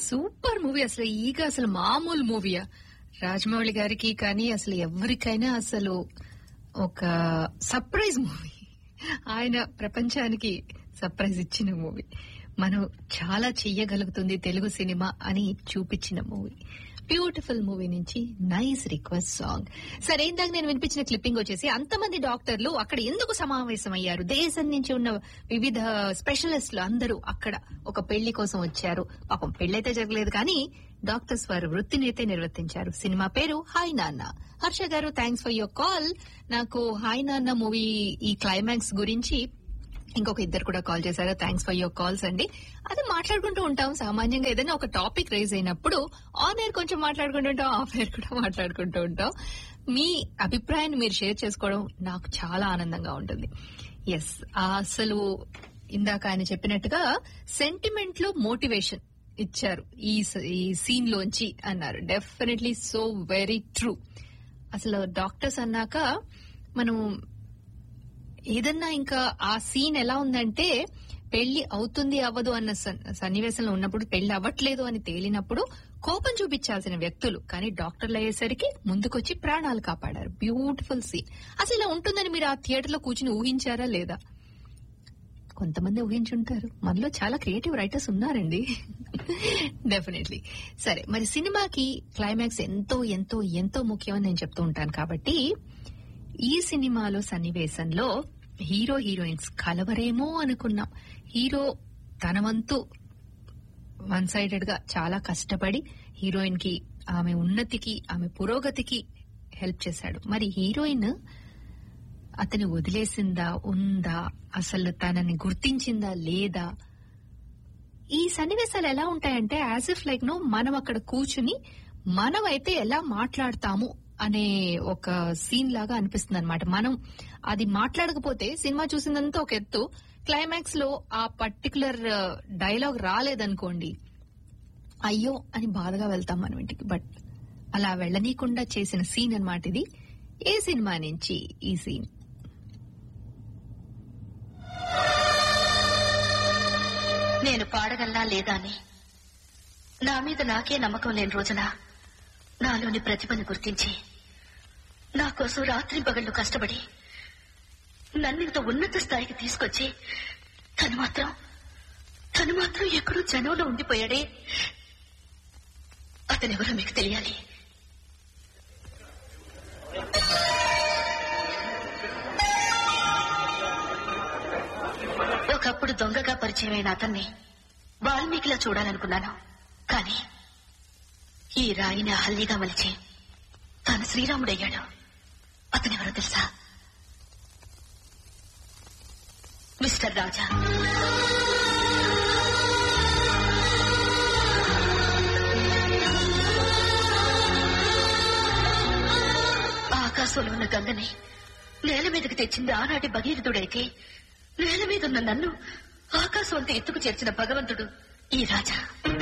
Super movie అసలు ఈగ అసలు మామూలు మూవీయా రాజమౌళి గారికి కానీ అసలు ఎవరికైనా అసలు ఒక సర్ప్రైజ్ మూవీ ఆయన ప్రపంచానికి సర్ప్రైజ్ ఇచ్చిన మూవీ మనం చాలా చెయ్యగలుగుతుంది తెలుగు సినిమా అని చూపించిన మూవీ బ్యూటిఫుల్ మూవీ నుంచి నైస్ రిక్వెస్ట్ సాంగ్ సరే ఇందాక నేను వినిపించిన క్లిప్పింగ్ వచ్చేసి అంతమంది డాక్టర్లు అక్కడ ఎందుకు సమావేశమయ్యారు దేశం నుంచి ఉన్న వివిధ స్పెషలిస్టులు అందరూ అక్కడ ఒక పెళ్లి కోసం వచ్చారు పాపం పెళ్లైతే జరగలేదు కానీ డాక్టర్స్ వారు వృత్తిని అయితే నిర్వర్తించారు సినిమా పేరు హాయ్ నాన్న హర్ష గారు థ్యాంక్స్ ఫర్ యువర్ కాల్ నాకు హాయ్ నాన్న మూవీ ఈ క్లైమాక్స్ గురించి ఇంకొక ఇద్దరు కూడా కాల్ చేశారు థ్యాంక్స్ ఫర్ యువర్ కాల్స్ అండి అది మాట్లాడుకుంటూ ఉంటాం సామాన్యంగా ఏదైనా ఒక టాపిక్ రైజ్ అయినప్పుడు ఆన్ ఎయిర్ కొంచెం మాట్లాడుకుంటూ ఉంటాం ఆఫ్ ఎయిర్ కూడా మాట్లాడుకుంటూ ఉంటాం మీ అభిప్రాయాన్ని మీరు షేర్ చేసుకోవడం నాకు చాలా ఆనందంగా ఉంటుంది ఎస్ అసలు ఇందాక ఆయన చెప్పినట్టుగా సెంటిమెంట్ లో మోటివేషన్ ఇచ్చారు ఈ స- ఈ సీన్ లోంచి అన్నారు డెఫినెట్లీ సో వెరీ ట్రూ అసలు డాక్టర్స్ అన్నాక మనం ఏదన్నా ఇంకా ఆ సీన్ ఎలా ఉందంటే పెళ్లి అవుతుంది అవ్వదు అన్న సన్- సన్నివేశంలో ఉన్నప్పుడు పెళ్లి అవ్వట్లేదు అని తేలినప్పుడు కోపం చూపించాల్సిన వ్యక్తులు కానీ డాక్టర్లు అయ్యేసరికి ముందుకొచ్చి ప్రాణాలు కాపాడారు బ్యూటిఫుల్ సీన్ అసలు ఇలా ఉంటుందని మీరు ఆ థియేటర్ లో కూర్చుని ఊహించారా లేదా కొంతమంది ఊహించుంటారు మనలో చాలా క్రియేటివ్ రైటర్స్ ఉన్నారండి డెఫినెట్లీ సరే మరి సినిమాకి క్లైమాక్స్ ఎంతో ఎంతో ఎంతో ముఖ్యమని నేను చెప్తూ ఉంటాను కాబట్టి ఈ సినిమాలో సన్నివేశంలో హీరో హీరోయిన్స్ కలవరేమో అనుకున్నాం హీరో తన వంతు వన్ సైడెడ్ గా చాలా కష్టపడి హీరోయిన్ కి ఆమె ఉన్నతికి ఆమె పురోగతికి హెల్ప్ చేశాడు మరి హీరోయిన్ అతని వదిలేసిందా ఉందా అసలు తనని గుర్తించిందా లేదా ఈ సన్నివేశాలు ఎలా ఉంటాయంటే యాజ్ ఇఫ్ లైక్ నో మనం అక్కడ కూర్చుని మనం అయితే ఎలా మాట్లాడతాము అనే ఒక సీన్ లాగా అనిపిస్తుంది అనమాట మనం అది మాట్లాడకపోతే సినిమా చూసిందంతా ఒక ఎత్తు క్లైమాక్స్ లో ఆ పర్టికులర్ డైలాగ్ రాలేదనుకోండి అయ్యో అని బాధగా వెళ్తాం మనం ఇంటికి బట్ అలా వెళ్ళనీయకుండా చేసిన సీన్ అన్నమాట ఇది ఏ సినిమా నుంచి ఈ సీన్ నేను పాడగలనా లేదా అని నా మీద నాకే నమ్మకం లేని రోజున నాలోని ప్రతిభను గుర్తించి నా కోసం రాత్రి పగళ్ళు కష్టపడి నన్నింత ఉన్నత స్థాయికి తీసుకొచ్చి తను మాత్రం తను మాత్రం ఎక్కడో జనంలో ఉండిపోయాడే అతనెవరో మీకు తెలియాలి ఒకప్పుడు దొంగగా పరిచయమైన అతన్ని వాల్మీకిలా చూడాలనుకున్నాను కానీ ఈ రాయిని హల్లీగా మలిచి తాను శ్రీరాముడయ్యాడు అతనెవరో తెలుసా మిస్టర్ రాజా ఆకాశంలో ఉన్న గంగని నేల మీదకి తెచ్చింది ఆనాటి భగీరథుడైతే నేల మీద ఉన్న నన్ను ఆకాశం అంత ఎత్తుకు చేర్చిన భగవంతుడు ఈ రాజా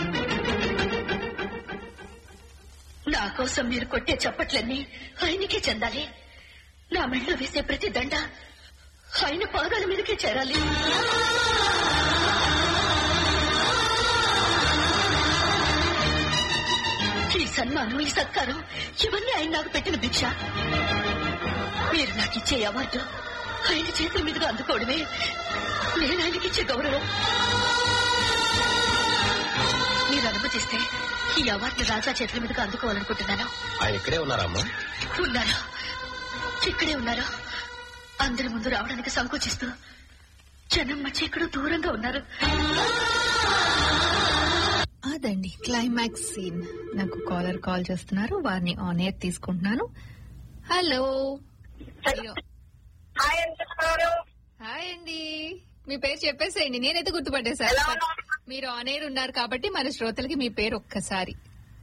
నా కోసం మీరు కొట్టే చప్పట్లన్నీ ఆయనకే చెందాలి నా మెళ్ళో వేసే ప్రతి దండ ఆయన పాదాల మీదకే చేరాలి ఈ సన్మానం ఈ సత్కారం ఇవన్నీ ఆయన నాకు పెట్టిన భిక్ష మీరు నాకు ఇచ్చే అవార్డు ఆయన చేతుల మీదుగా అందుకోవడమే నేను ఆయనకి ఇచ్చే గౌరవం మీరు అనుమతిస్తే ఈ అవార్డు రాజా చేతుల మీదుగా అందుకోవాలనుకుంటున్నాను ఆయన ఇక్కడే ఉన్నారమ్మా ఉన్నారు ఇక్కడే ఉన్నారు అందరి ముందు రావడానికి సంకోచిస్తూ జనం మధ్య ఎక్కడో దూరంగా ఉన్నారు అదండి క్లైమాక్స్ సీన్ నాకు కాలర్ కాల్ చేస్తున్నారు వారిని ఆన్ ఎయిర్ తీసుకుంటున్నాను హలో హాయ్ ఎంత ఉన్నారు? హాయ్ అండి మీ పేరు చెప్పేసేయండి నేనైతే గుర్తుపట్టేశాను ఎలా ఉన్నారు? మీరు ఆన్ ఎయిర్ ఉన్నారు కాబట్టి మన శ్రోతలకి మీ పేరు ఒక్కసారి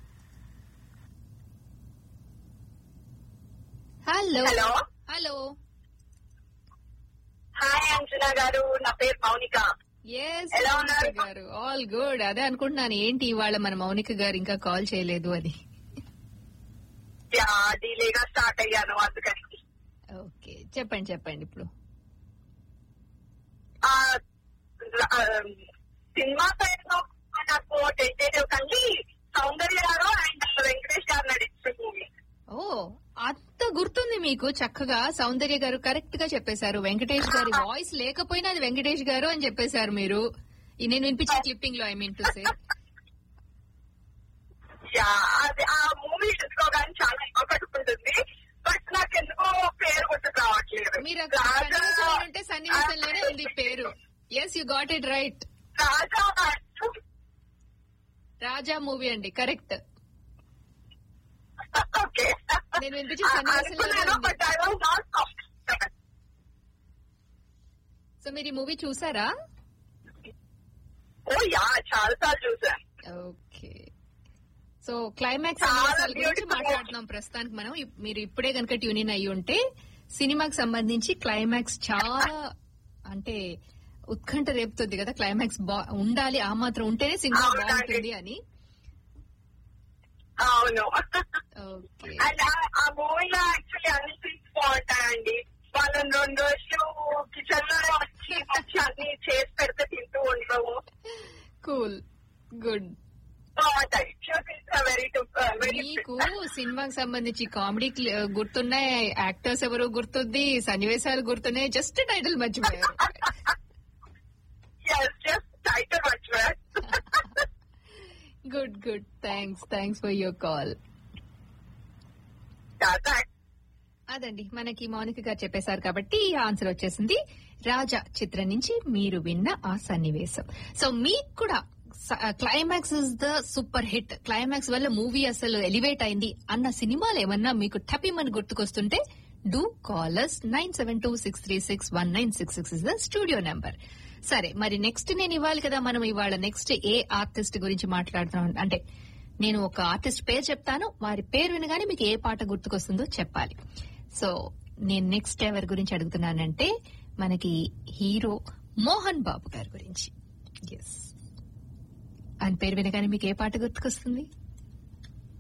hello hello hello hi Anjana గారు నా పేరు మౌనిక ఎస్ ఎలా మౌనిక ఉన్నారు? గారు ఆల్ గుడ్ అదే అనుకుంటున్నాను ఏంటి ఇవాళ మన మౌనిక గారు ఇంకా కాల్ చేయలేదు అని యా డీలేగా స్టార్ట్ అయ్యాను అందుకని ఓకే చెప్పండి చెప్పండి ఇప్పుడు ఆ, ఆ, సినిమా సైడ్ లో మన నాకు టెంటేటివ్ కానీ సౌందర్య గారు అండ్ వెంకటేష్ గారు నడిచిన మూవీ ఓ అంత గుర్తుంది మీకు చక్కగా సౌందర్య గారు కరెక్ట్ గా చెప్పేశారు వెంకటేష్ గారి వాయిస్ లేకపోయినా అది వెంకటేష్ గారు అని చెప్పేశారు మీరు ఈ నేను వినిపించే క్లిప్పింగ్ లో I mean to say ya అది ఆ మూవీ చూసుకోగానే చాలా ఎక్కువ కట్టుకుంటుంది బట్ నాకు ఎందుకో పేరు గుర్తుకు రావట్లేదు మీరు అక్కడ రాజా సన్నివేశంలో ఉంటే సన్నివేశంలోనే ఉంది పేరు yes you got it right Raja Raja movie అండి కరెక్ట్ ఓకే నేను వినిపించే సన్నివేశంలోనే అనుకున్నాను ఉంది but I was not so మీరు ఈ మూవీ చూసారా ఓ యా చాలా సార్లు చూసాను ఓకే సో క్లైమాక్స్ చాలా సన్నివేశాల గురించి beautiful. మాట్లాడుతున్నాం ప్రస్తుతానికి మనం ఇప్- మీరు ఇప్పుడే కనుక ట్యూన్ అయ్యి ఉంటే సినిమాకి సంబంధించి క్లైమాక్స్ చాలా అంటే ఉత్కంఠ రేపుతుంది కదా క్లైమాక్స్ బా- ఉండాలి ఆ మాత్రం ఉంటేనే సినిమా అవునండి. బాగుంటుంది అని అవును ఓకే అండ్ ఆ మూవీలో యాక్చువల్లీ అన్ని సీన్స్ బాగుంటాయండి వాళ్ళని రెండు రోజులు కిచెన్ లో వచ్చి వచ్చి అన్ని చేసి పెడితే తింటూ ఉంటాము కూల్ గుడ్ బాగుంటాయి వెరీ వెరీ మీకు సినిమాకి సంబంధించి కామెడీ గుర్తున్నాయి యాక్టర్స్ ఎవరు గుర్తుంది సన్నివేశాలు గుర్తున్నాయి జస్ట్ టైటిల్ మర్చిపోయారు జస్ట్ టైటిల్ మర్చిపోయారు good good thanks thanks for your call అదండి మనకి మౌనిక గారు చెప్పేశారు కాబట్టి ఈ ఆన్సర్ వచ్చేసింది రాజా చిత్రం నుంచి మీరు విన్న ఆ సన్నివేశం సో మీకు కూడా climax is the super hit climax వల్ల మూవీ అసలు ఎలివేట్ అయింది అన్న సినిమాలు ఏమన్నా మీకు టపిమని గుర్తుకొస్తుంటే do callers nine seven two six three six one nine six six is the studio number సరే మరి నెక్స్ట్ నేను ఇవ్వాలి కదా మనం ఇవాళ నెక్స్ట్ ఏ ఆర్టిస్ట్ గురించి మాట్లాడుతున్నాం అంటే నేను ఒక ఆర్టిస్ట్ పేరు చెప్తాను వారి పేరు వినగానే మీకు ఏ పాట గుర్తుకొస్తుందో చెప్పాలి సో నేను నెక్స్ట్ ఎవరి గురించి అడుగుతున్నానంటే మనకి హీరో మోహన్ బాబు గారి గురించి ఎస్ ఆయన పేరు వినగానే మీకు ఏ పాట గుర్తుకొస్తుంది